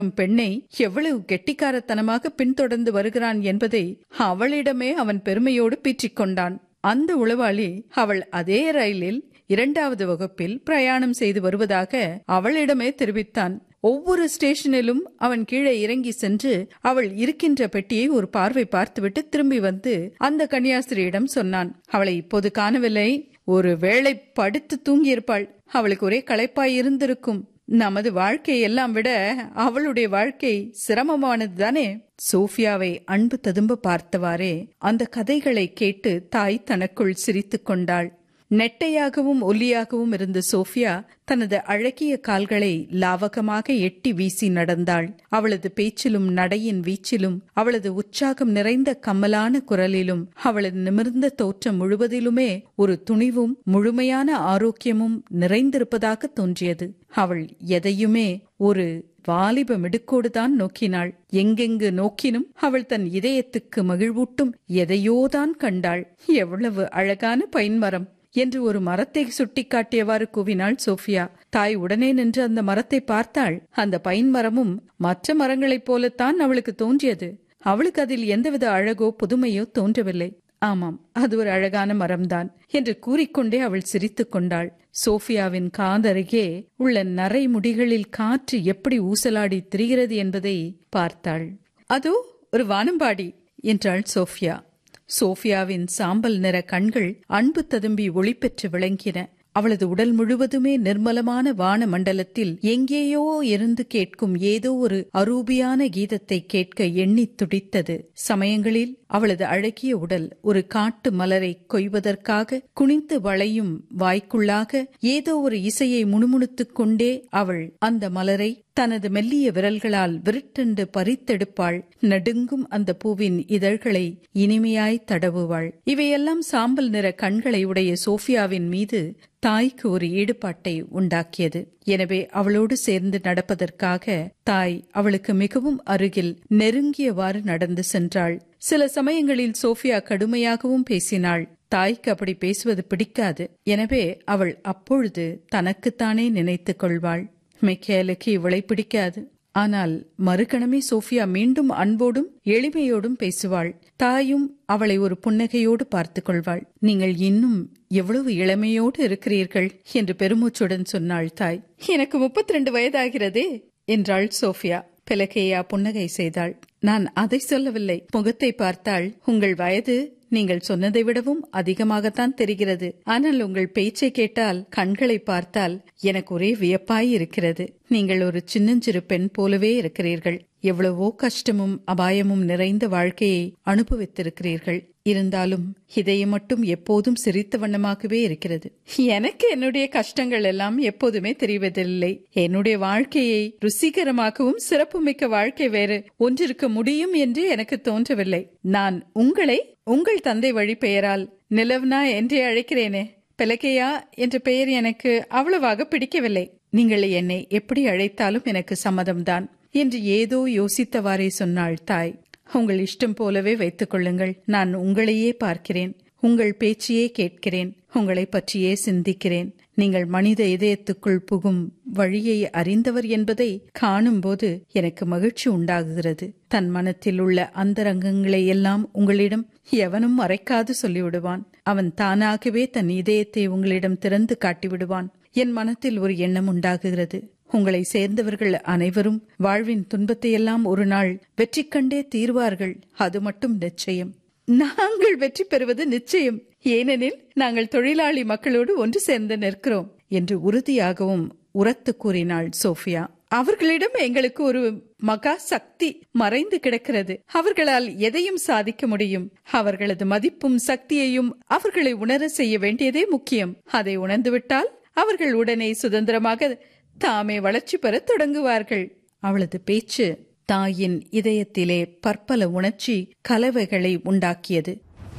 பெண்ணை எவ்வளவு கெட்டிக்காரத்தனமாக பின்தொடர்ந்து வருகிறான் என்பதை அவளிடமே அவன் பெருமையோடு பீற்றிக் கொண்டான் அந்த உளவாளி அவள் அதே ரயிலில் இரண்டாவது வகுப்பில் பிரயாணம் செய்து வருவதாக அவளிடமே தெரிவித்தான் ஒவ்வொரு ஸ்டேஷனிலும் அவன் கீழே இறங்கி சென்று அவள் இருக்கின்ற பெட்டியை ஒரு பார்வை பார்த்துவிட்டு திரும்பி வந்து அந்த கன்னியாஸ்திரியிடம் சொன்னான் அவளை இப்போது காணவில்லை ஒரு வேளை படுத்து தூங்கியிருப்பாள் அவளுக்கு ஒரே களைப்பாய் இருந்திருக்கும் நமது வாழ்க்கை எல்லாம் விட அவளுடைய வாழ்க்கை சிரமமானது தானே சோஃபியாவை அன்பு ததும்ப பார்த்தவாறே அந்த கதைகளை கேட்டு தாய் தனக்குள் சிரித்துக் கொண்டாள் நெட்டையாகவும் ஒல்லியாகவும் இருந்த சோஃபியா தனது அழகிய கால்களை லாவகமாக எட்டி வீசி நடந்தாள் அவளது பேச்சிலும் நடையின் வீச்சிலும் அவளது உற்சாகம் நிறைந்த கம்மலான குரலிலும் அவளது நிமிர்ந்த தோற்றம் முழுவதிலுமே ஒரு துணிவும் முழுமையான ஆரோக்கியமும் நிறைந்திருப்பதாக தோன்றியது அவள் எதையுமே ஒரு வாலிப மிடுக்கோடுதான் நோக்கினாள் எங்கெங்கு நோக்கினும் அவள் தன் இதயத்துக்கு மகிழ்வூட்டும் எதையோதான் கண்டாள் எவ்வளவு அழகான பைன்மரம் என்று ஒரு மரத்தை சுட்டிக்காட்டியவாறு கூவினாள் சோஃபியா தாய் உடனே நின்று அந்த மரத்தை பார்த்தாள் அந்த பைன் மரமும் மற்ற மரங்களைப் போலத்தான் அவளுக்கு தோன்றியது அவளுக்கு அதில் எந்தவித அழகோ புதுமையோ தோன்றவில்லை ஆமாம் அது ஒரு அழகான மரம்தான் என்று கூறிக்கொண்டே அவள் சிரித்துக் கொண்டாள் சோஃபியாவின் காதருகே உள்ள நரை முடிகளில் காற்று எப்படி ஊசலாடி திரிகிறது என்பதை பார்த்தாள் அதோ ஒரு வானம்பாடி என்றாள் சோஃபியா சோஃபியாவின் சாம்பல் நிற கண்கள் அன்பு ததும்பி ஒளி பெற்று விளங்கின அவளது உடல் முழுவதுமே நிர்மலமான வான மண்டலத்தில் எங்கேயோ இருந்து கேட்கும் ஏதோ ஒரு அரூபியான கீதத்தை கேட்க எண்ணி துடித்தது சமயங்களில் அவளது அழகிய உடல் ஒரு காட்டு மலரை கொய்வதற்காக குனிந்து வளையும் வாய்க்குள்ளாக ஏதோ ஒரு இசையை முணுமுணுத்துக் கொண்டே அவள் அந்த மலரை தனது மெல்லிய விரல்களால் விருட்டென்று பறித்தெடுப்பாள் நடுங்கும் அந்த பூவின் இதழ்களை இனிமையாய் தடவுவாள் இவையெல்லாம் சாம்பல் நிற கண்களை உடைய சோஃபியாவின் மீது தாய்க்கு ஒரு ஈடுபாட்டை உண்டாக்கியது எனவே அவளோடு சேர்ந்து நடப்பதற்காக தாய் அவளுக்கு மிகவும் அருகில் நெருங்கியவாறு நடந்து சென்றாள் சில சமயங்களில் சோஃபியா கடுமையாகவும் பேசினாள் தாய்க்கு அப்படி பேசுவது பிடிக்காது எனவே அவள் அப்பொழுது தனக்குத்தானே நினைத்துக் கொள்வாள் மிக்கேலுக்கு இவளை பிடிக்காது ஆனால் மறுகணமே சோஃபியா மீண்டும் அன்போடும் எளிமையோடும் பேசுவாள் தாயும் அவளை ஒரு புன்னகையோடு பார்த்துக் கொள்வாள் நீங்கள் இன்னும் எவ்வளவு இளமையோடு இருக்கிறீர்கள் என்று பெருமூச்சுடன் சொன்னாள் தாய் எனக்கு முப்பத்தி ரெண்டு வயதாகிறதே என்றாள் சோஃபியா பிலகேயா புன்னகை செய்தாள் நான் அதை சொல்லவில்லை முகத்தை பார்த்தாள் உங்கள் வயது நீங்கள் சொன்னதை விடவும் அதிகமாகத்தான் தெரிகிறது ஆனால் உங்கள் பேச்சை கேட்டால் கண்களை பார்த்தால் எனக்கு ஒரே வியப்பாய் இருக்கிறது நீங்கள் ஒரு சின்னஞ்சிறு பெண் போலவே இருக்கிறீர்கள் எவ்வளவோ கஷ்டமும் அபாயமும் நிறைந்த வாழ்க்கையை அனுபவித்திருக்கிறீர்கள் இருந்தாலும் இதயம் மட்டும் எப்போதும் சிரித்த வண்ணமாகவே இருக்கிறது எனக்கு என்னுடைய கஷ்டங்கள் எல்லாம் எப்போதுமே தெரிவதில்லை என்னுடைய வாழ்க்கையை ருசிகரமாகவும் சிறப்புமிக்க வாழ்க்கை வேறு ஒன்றிருக்க முடியும் என்று எனக்கு தோன்றவில்லை நான் உங்களை உங்கள் தந்தை வழி பெயரால் நிலவ்னா என்றே அழைக்கிறேனே பெலகையா என்ற பெயர் எனக்கு அவ்வளவாக பிடிக்கவில்லை நீங்கள் என்னை எப்படி அழைத்தாலும் எனக்கு சம்மதம்தான் என்று ஏதோ யோசித்தவாறே சொன்னாள் தாய் உங்கள் இஷ்டம் போலவே வைத்துக் கொள்ளுங்கள் நான் உங்களையே பார்க்கிறேன் உங்கள் பேச்சையே கேட்கிறேன் உங்களை பற்றியே சிந்திக்கிறேன் நீங்கள் மனித இதயத்துக்குள் புகும் வழியை அறிந்தவர் என்பதை காணும்போது எனக்கு மகிழ்ச்சி உண்டாகுகிறது தன் மனத்தில் உள்ள அந்தரங்கங்களை எல்லாம் உங்களிடம் எவனும் மறைக்காது சொல்லிவிடுவான் அவன் தானாகவே தன் இதயத்தை உங்களிடம் திறந்து காட்டிவிடுவான் என் மனத்தில் ஒரு எண்ணம் உண்டாகுகிறது உங்களை சேர்ந்தவர்கள் அனைவரும் வாழ்வின் துன்பத்தையெல்லாம் ஒரு நாள் வெற்றி கண்டே தீர்வார்கள் அது மட்டும் நிச்சயம் நாங்கள் வெற்றி பெறுவது நிச்சயம் ஏனெனில் நாங்கள் தொழிலாளி மக்களோடு ஒன்று சேர்ந்து நிற்கிறோம் என்று உறுதியாகவும் உரத்து கூறினாள் சோஃபியா அவர்களிடம் எங்களுக்கு ஒரு மகா சக்தி மறைந்து கிடக்கிறது அவர்களால் எதையும் சாதிக்க முடியும் அவர்களது மதிப்பும் சக்தியையும் அவர்களை உணர செய்ய வேண்டியதே முக்கியம் அதை உணர்ந்துவிட்டால் அவர்கள் உடனே சுதந்திரமாக தாமே வளர்ச்சி பெற தொடங்குவார்கள் அவளது பேச்சு தாயின் இதயத்திலே பற்பல உணர்ச்சி கலவைகளை உண்டாக்கியது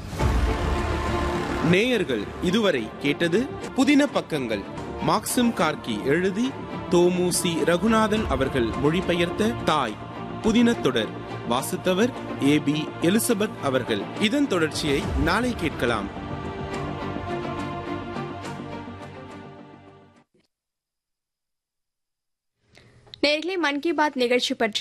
நேயர்கள் இதுவரை கேட்டது புதின பக்கங்கள் மாக்சிம் கார்கி எழுதி தோமுசி ரகுநாதன் அவர்கள் மொழிபெயர்த்த தாய் புதின தொடர் வாசித்தவர் ஏ பி எலிசபெத் அவர்கள் இதன் தொடர்ச்சியை நாளை கேட்கலாம் நேர்களே மன் கி பாத் நிகழ்ச்சி பற்றி